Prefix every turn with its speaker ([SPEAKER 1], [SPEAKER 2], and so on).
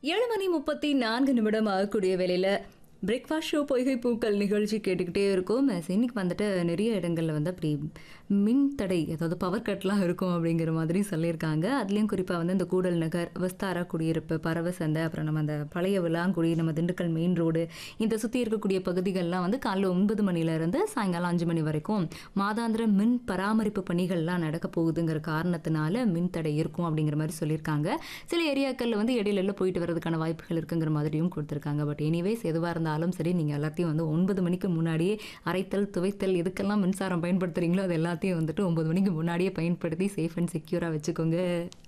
[SPEAKER 1] ஏழு மணி முப்பத்தி நான்கு நிமிடம் ஆகக்கூடிய வேலையில் பிரேக்ஃபாஸ்ட் ஷோ பொய்கை பூக்கள் நிகழ்ச்சி கேட்டுக்கிட்டே இருக்கும் As இன்னைக்கு வந்துட்டு நிறைய இடங்களில் வந்து அப்படி மின் தடை அதாவது பவர் கட்லாம் இருக்கும் அப்படிங்கிற மாதிரி சொல்லியிருக்காங்க அதுலேயும் குறிப்பாக வந்து இந்த கூடல் நகர் விஸ்தாரா குடியிருப்பு பறவை சந்தை அப்புறம் நம்ம அந்த பழைய விளாங்குடி நம்ம திண்டுக்கல் மெயின் ரோடு இந்த சுற்றி இருக்கக்கூடிய பகுதிகள்லாம் வந்து காலைல ஒன்பது மணிலேருந்து சாயங்காலம் அஞ்சு மணி வரைக்கும் மாதாந்திர மின் பராமரிப்பு பணிகள்லாம் நடக்க போகுதுங்கிற காரணத்தினால மின் தடை இருக்கும் அப்படிங்கிற மாதிரி சொல்லியிருக்காங்க சில ஏரியாக்களில் வந்து இடையில போயிட்டு வரதுக்கான வாய்ப்புகள் இருக்குங்கிற மாதிரியும் கொடுத்துருக்காங்க பட் எனிவேஸ் எதுவாக இருந்தாலும் சரி நீங்கள் எல்லாத்தையும் வந்து ஒன்பது மணிக்கு முன்னாடியே அரைத்தல் துவைத்தல் எதுக்கெல்லாம் மின்சாரம் பயன்படுத்துறீங்களோ அது எல்லாத்தையும் வந்துட்டு ஒன்பது மணிக்கு முன்னாடியே பயன்படுத்தி சேஃப் அண்ட் செக்யூராக வச்சுக்கோங்க